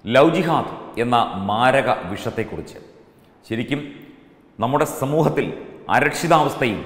love ജിഹാദ് എന്ന മാരക വിഷത്തെക്കുറിച്ച് ശരിക്കും നമ്മുടെ സമൂഹത്തിൽ അരക്ഷിതാവസ്ഥയും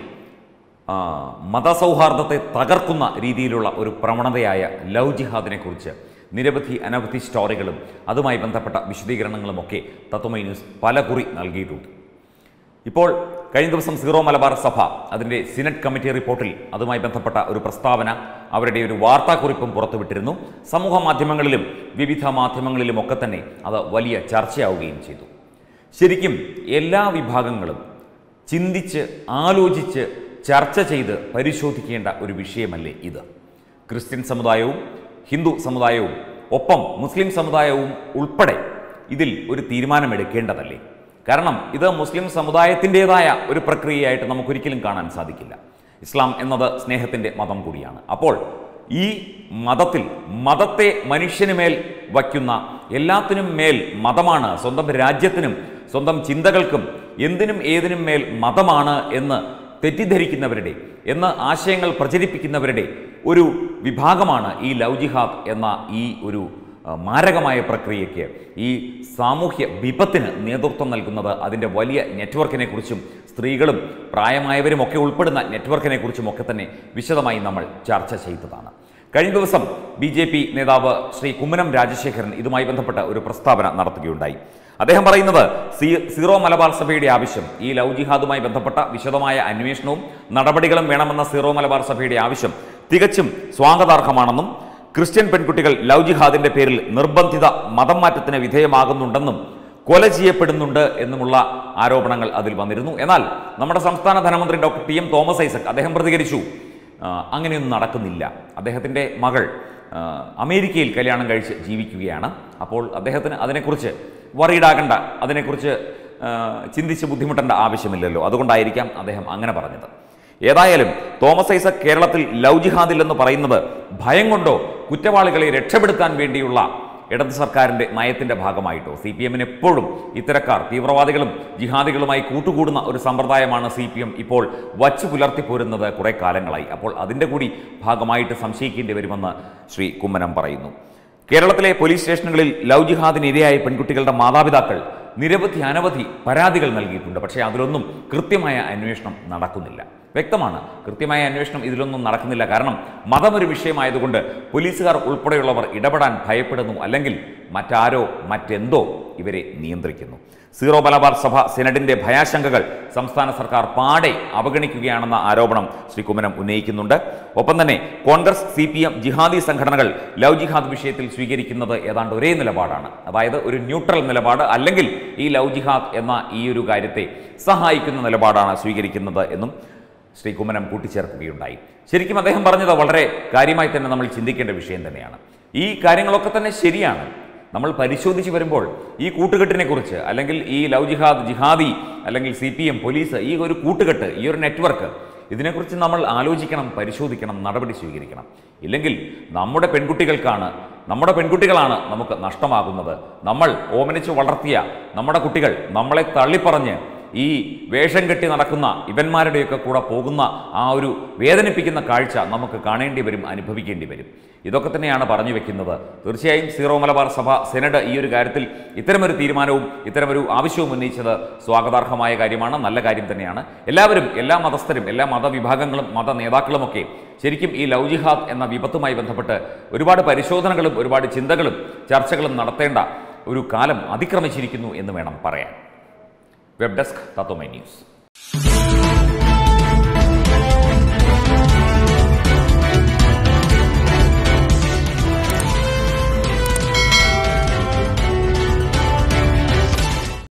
ആ, മതസൗഹാർദ്ദത്തെ തകർക്കുന്ന രീതിയിലുള്ള ഒരു പ്രവണതയായ ലവ് ജിഹാദിനെ കുറിച്ച് നിരവധി അനവധി സ്റ്റോറികളും അതുമായി ബന്ധപ്പെട്ട വിശദീകരണങ്ങളുമൊക്കെ തത്വമൈ ന്യൂസ് പലകുറി നൽകിയിട്ടുണ്ട് ഇപ്പോൾ കഴിഞ്ഞ ദിവസം സീറോ മലബാർ സഭ അതിൻ്റെ സിനറ്റ് കമ്മിറ്റി റിപ്പോർട്ടിൽ അതുമായി ബന്ധപ്പെട്ട ഒരു പ്രസ്താവന അവരുടെ ഒരു വാർത്താക്കുറിപ്പും പുറത്തുവിട്ടിരുന്നു സമൂഹ മാധ്യമങ്ങളിലും വിവിധ മാധ്യമങ്ങളിലും ഒക്കെ തന്നെ അത് വലിയ ചർച്ചയാവുകയും ചെയ്തു ശരിക്കും എല്ലാ വിഭാഗങ്ങളും ചിന്തിച്ച് ആലോചിച്ച് ചർച്ച ചെയ്ത് പരിശോധിക്കേണ്ട ഒരു വിഷയമല്ലേ ഇത് ക്രിസ്ത്യൻ സമുദായവും ഹിന്ദു സമുദായവും ഒപ്പം മുസ്ലിം സമുദായവും ഉൾപ്പെടെ ഇതിൽ ഒരു തീരുമാനമെടുക്കേണ്ടതല്ലേ കാരണം ഇത് മുസ്ലിം സമുദായത്തിൻ്റെതായ ഒരു പ്രക്രിയയായിട്ട് നമുക്കൊരിക്കലും കാണാൻ സാധിക്കില്ല ഇസ്ലാം എന്നത് സ്നേഹത്തിൻ്റെ മതം കൂടിയാണ് അപ്പോൾ ഈ മതത്തിൽ മതത്തെ മനുഷ്യന് മേൽ വയ്ക്കുന്ന എല്ലാത്തിനും മേൽ മതമാണ് സ്വന്തം രാജ്യത്തിനും സ്വന്തം ചിന്തകൾക്കും എന്തിനും ഏതിനും മേൽ മതമാണ് എന്ന് തെറ്റിദ്ധരിക്കുന്നവരുടെ എന്ന് ആശയങ്ങൾ പ്രചരിപ്പിക്കുന്നവരുടെ ഒരു വിഭാഗമാണ് ഈ ലവ് ജിഹാദ് എന്ന ഈ ഒരു ആ, മാരകമായ പ്രക്രിയയ്ക്ക് ഈ സാമൂഹ്യ വിപത്തിന് നേതൃത്വം നൽകുന്നത് അതിൻ്റെ വലിയ നെറ്റ്വർക്കിനെ കുറിച്ചും സ്ത്രീകളും പ്രായമായവരും ഒക്കെ ഉൾപ്പെടുന്ന നെറ്റ്വർക്കിനെ കുറിച്ചും ഒക്കെ തന്നെ വിശദമായി നമ്മൾ ചർച്ച ചെയ്തതാണ് കഴിഞ്ഞ ദിവസം ബി ജെ പി നേതാവ് ശ്രീ കുമ്മനം രാജശേഖരൻ ഇതുമായി ബന്ധപ്പെട്ട ഒരു പ്രസ്താവന നടത്തുകയുണ്ടായി അദ്ദേഹം പറയുന്നത് സീ സീറോ മലബാർ സഭയുടെ ആവശ്യം ഈ ലവ് ജിഹാദുമായി ബന്ധപ്പെട്ട വിശദമായ അന്വേഷണവും നടപടികളും വേണമെന്ന സീറോ മലബാർ സഭയുടെ ആവശ്യം തികച്ചും സ്വാഗതാർഹമാണെന്നും ക്രിസ്ത്യൻ പെൺകുട്ടികൾ ലവ് ജിഹാദിന്റെ പേരിൽ നിർബന്ധിത മതം മാറ്റത്തിന് വിധേയമാകുന്നുണ്ടെന്നും കൊല ചെയ്യപ്പെടുന്നുണ്ട് എന്നുമുള്ള ആരോപണങ്ങൾ അതിൽ വന്നിരുന്നു എന്നാൽ നമ്മുടെ സംസ്ഥാന ധനമന്ത്രി doctor T M Thomas Isaac അദ്ദേഹം പ്രതികരിച്ചു "ആ, അങ്ങനെയൊന്നും നടക്കുന്നില്ല അദ്ദേഹത്തിൻ്റെ മകൾ ആ, അമേരിക്കയിൽ കല്യാണം കഴിച്ച് ജീവിക്കുകയാണ് അപ്പോൾ അദ്ദേഹത്തിന് അതിനെക്കുറിച്ച് വറീഡാകണ്ട അതിനെക്കുറിച്ച് ആ, ചിന്തിച്ച് ബുദ്ധിമുട്ടേണ്ട ആവശ്യമില്ലല്ലോ അതുകൊണ്ടായിരിക്കാം അദ്ദേഹം അങ്ങനെ പറഞ്ഞത് ഏതായാലും തോമസ് ഐസക് കേരളത്തിൽ ലവ് ജിഹാദിൽ എന്ന് പറയുന്നത് ഭയം കൊണ്ടോ കുറ്റവാളികളെ രക്ഷപ്പെടുത്താൻ വേണ്ടിയുള്ള ഇടത് സർക്കാരിന്റെ നയത്തിന്റെ ഭാഗമായിട്ടോ സി പി എമ്മിന് എപ്പോഴും ഇത്തരക്കാർ തീവ്രവാദികളും ജിഹാദികളുമായി കൂട്ടുകൂടുന്ന ഒരു സമ്പ്രദായമാണ് സി പി എം ഇപ്പോൾ വച്ചു പുലർത്തിപ്പോരുന്നത് കുറെ കാലങ്ങളായി അപ്പോൾ അതിൻ്റെ കൂടി ഭാഗമായിട്ട് സംശയിക്കേണ്ടി വരുമെന്ന് ശ്രീ കുമ്മനം പറയുന്നു കേരളത്തിലെ പോലീസ് സ്റ്റേഷനുകളിൽ ലവ് ജിഹാദിന് ഇരയായ പെൺകുട്ടികളുടെ മാതാപിതാക്കൾ നിരവധി അനവധി പരാതികൾ നൽകിയിട്ടുണ്ട് പക്ഷേ അതിലൊന്നും കൃത്യമായ അന്വേഷണം നടക്കുന്നില്ല വ്യക്തമാണ് കൃത്യമായ അന്വേഷണം ഇതിലൊന്നും നടക്കുന്നില്ല കാരണം മതം ഒരു വിഷയമായതുകൊണ്ട് പോലീസുകാർ ഉൾപ്പെടെയുള്ളവർ ഇടപെടാൻ ഭയപ്പെടുന്നു അല്ലെങ്കിൽ മറ്റാരോ മറ്റെന്തോ ഇവരെ നിയന്ത്രിക്കുന്നു സീറോ മലബാർ സഭ സെനഡിന്റെ ഭയാശങ്കകൾ സംസ്ഥാന സർക്കാർ പാടെ അവഗണിക്കുകയാണെന്ന ആരോപണം ശ്രീ കുമ്മനം ഉന്നയിക്കുന്നുണ്ട് ഒപ്പം തന്നെ കോൺഗ്രസ് സി പി എം ജിഹാദി സംഘടനകൾ ലവ് ജിഹാദ് വിഷയത്തിൽ സ്വീകരിക്കുന്നത് ഏതാണ്ട് ഒരേ നിലപാടാണ് അതായത് ഒരു ന്യൂട്രൽ നിലപാട് അല്ലെങ്കിൽ ഈ ലവ് ജിഹാദ് എന്ന ഈ ഒരു കാര്യത്തെ സഹായിക്കുന്ന നിലപാടാണ് സ്വീകരിക്കുന്നത് എന്നും ശ്രീ കുമ്മനം കൂട്ടിച്ചേർക്കുകയുണ്ടായി ശരിക്കും അദ്ദേഹം പറഞ്ഞത് വളരെ കാര്യമായി തന്നെ നമ്മൾ ചിന്തിക്കേണ്ട വിഷയം തന്നെയാണ് ഈ കാര്യങ്ങളൊക്കെ തന്നെ ശരിയാണ് നമ്മൾ പരിശോധിച്ച് വരുമ്പോൾ ഈ കൂട്ടുകെട്ടിനെ കുറിച്ച് അല്ലെങ്കിൽ ഈ ലവ് ജിഹാദ് ജിഹാദി അല്ലെങ്കിൽ സി പി എം പോലീസ് ഈ ഒരു കൂട്ടുകെട്ട് ഈ ഒരു നെറ്റ്വർക്ക് ഇതിനെക്കുറിച്ച് നമ്മൾ ആലോചിക്കണം പരിശോധിക്കണം നടപടി സ്വീകരിക്കണം ഇല്ലെങ്കിൽ നമ്മുടെ പെൺകുട്ടികൾക്കാണ് നമ്മുടെ പെൺകുട്ടികളാണ് നമുക്ക് നഷ്ടമാകുന്നത് നമ്മൾ ഓമനിച്ച് വളർത്തിയ നമ്മുടെ കുട്ടികൾ നമ്മളെ തള്ളിപ്പറഞ്ഞ് ഈ വേഷം കെട്ടി നടക്കുന്ന ഇവന്മാരുടെയൊക്കെ കൂടെ പോകുന്ന ആ ഒരു വേദനിപ്പിക്കുന്ന കാഴ്ച നമുക്ക് കാണേണ്ടി വരും അനുഭവിക്കേണ്ടി വരും ഇതൊക്കെ തന്നെയാണ് പറഞ്ഞു വെക്കുന്നത് തീർച്ചയായും സീറോ മലബാർ സഭ സെനഡ് ഈ ഒരു കാര്യത്തിൽ ഇത്തരമൊരു തീരുമാനവും ഇത്തരമൊരു ആവശ്യവും ഉന്നയിച്ചത് സ്വാഗതാർഹമായ കാര്യമാണ് നല്ല കാര്യം തന്നെയാണ് എല്ലാവരും എല്ലാ മതസ്ഥരും എല്ലാ മതവിഭാഗങ്ങളും മത നേതാക്കളുമൊക്കെ ശരിക്കും ഈ ലവ് ജിഹാദ് എന്ന വിപത്തുമായി ബന്ധപ്പെട്ട് ഒരുപാട് പരിശോധനകളും ഒരുപാട് ചിന്തകളും ചർച്ചകളും നടത്തേണ്ട ഒരു കാലം അതിക്രമിച്ചിരിക്കുന്നു എന്ന് വേണം പറയാൻ വെബ് ഡെസ്ക് തത്വമൈ ന്യൂസ്